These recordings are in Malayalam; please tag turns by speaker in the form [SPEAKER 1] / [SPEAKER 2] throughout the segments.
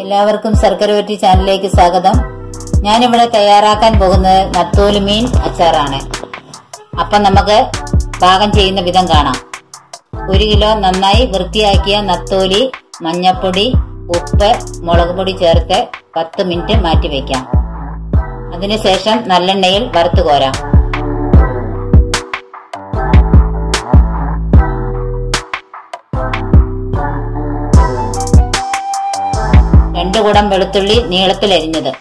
[SPEAKER 1] എല്ലാവർക്കും ശർക്കര വറ്റി ചാനലിലേക്ക് സ്വാഗതം ഞാനിവിടെ തയ്യാറാക്കാൻ പോകുന്നത് നത്തോലി മീൻ അച്ചാറാണ് അപ്പം നമുക്ക് പാകം ചെയ്യുന്ന വിധം കാണാം ഒരു കിലോ നന്നായി വൃത്തിയാക്കിയ നത്തോലി മഞ്ഞപ്പൊടി ഉപ്പ് മുളക് പൊടി ചേർത്ത് പത്ത് മിനിറ്റ് മാറ്റി വയ്ക്കാം അതിനുശേഷം നല്ലെണ്ണയിൽ വറുത്ത് കോരാം രണ്ടു കുടം വെളുത്തുള്ളി നീളത്തിൽ അരിഞ്ഞത്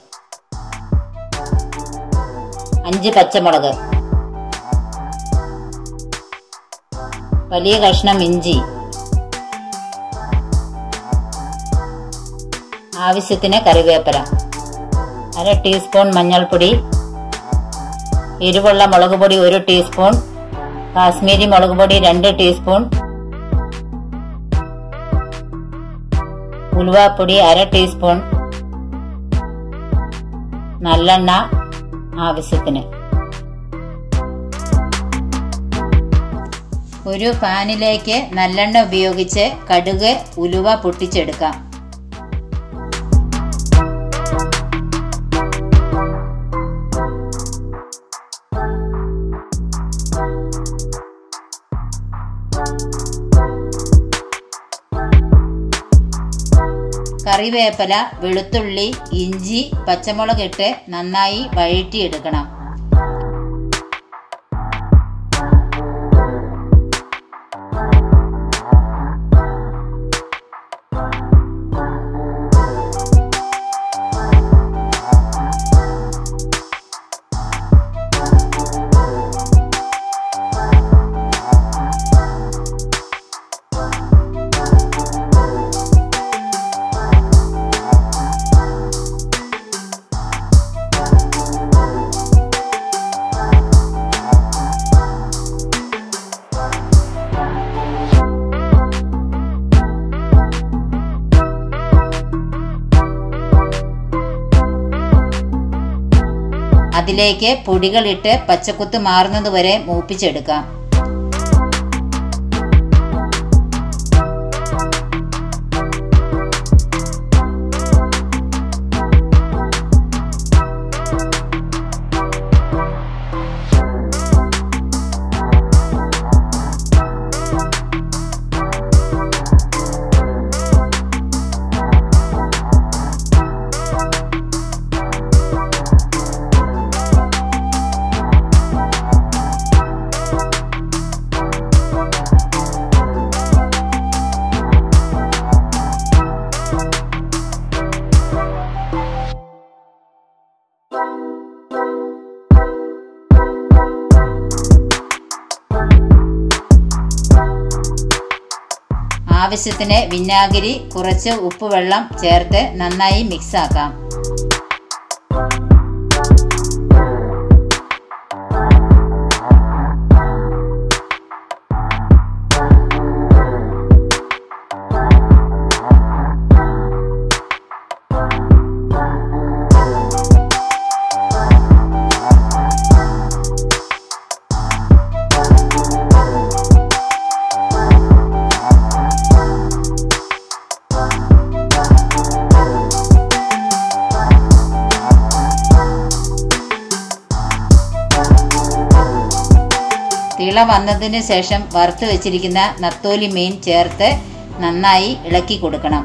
[SPEAKER 1] അഞ്ച് പച്ചമുളക് വലിയ കഷ്ണം ഇഞ്ചി ആവശ്യത്തിന് കറിവേപ്പില അര ടീസ്പൂൺ മഞ്ഞൾപ്പൊടി എരിവുള്ള മുളക് പൊടി ഒരു ടീസ്പൂൺ കാശ്മീരി മുളക് പൊടി രണ്ട് ടീസ്പൂൺ ഉലുവാപ്പൊടി അര ടീസ്പൂൺ നല്ലെണ്ണ ആവശ്യത്തിന് ഒരു പാനിലേക്ക് നല്ലെണ്ണ ഉപയോഗിച്ച് കടുക് ഉലുവ പൊട്ടിച്ചെടുക്കാം കറിവേപ്പില വെളുത്തുള്ളി ഇഞ്ചി പച്ചമുളക് ഇട്ട് നന്നായി വഴറ്റിയെടുക്കണം അതിലേക്ക് പൊടികളിട്ട് പച്ചക്കുത്ത് മാറുന്നതുവരെ മൂപ്പിച്ചെടുക്കാം ആവശ്യത്തിന് വിനാഗിരി കുറച്ച് ഉപ്പുവെള്ളം ചേർത്ത് നന്നായി മിക്സ് ആക്കാം തിള വന്നതിന് ശേഷം വറുത്ത് വെച്ചിരിക്കുന്ന നത്തോലി മീൻ ചേർത്ത് നന്നായി ഇളക്കി കൊടുക്കണം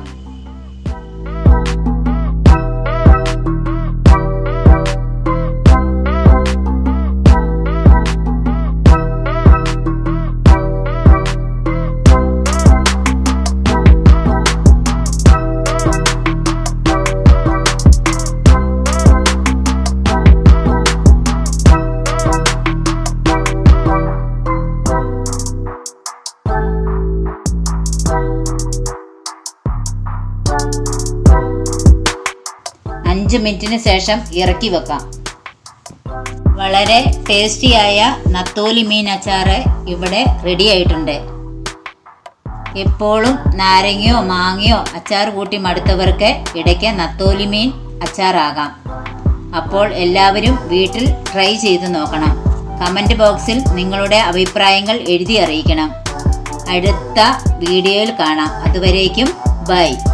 [SPEAKER 1] അഞ്ച് മിനിറ്റിന് ശേഷം ഇറക്കി വെക്കാം വളരെ ടേസ്റ്റിയായ നത്തോലി മീൻ അച്ചാറ് ഇവിടെ റെഡി ആയിട്ടുണ്ട് എപ്പോഴും നാരങ്ങയോ മാങ്ങയോ അച്ചാർ കൂട്ടി മടുത്തവർക്ക് ഇടയ്ക്ക് നത്തോലി മീൻ അച്ചാറാകാം അപ്പോൾ എല്ലാവരും വീട്ടിൽ ട്രൈ ചെയ്ത് നോക്കണം കമൻറ്റ് ബോക്സിൽ നിങ്ങളുടെ അഭിപ്രായങ്ങൾ എഴുതി അറിയിക്കണം അടുത്ത വീഡിയോയിൽ കാണാം അതുവരേക്കും ബൈ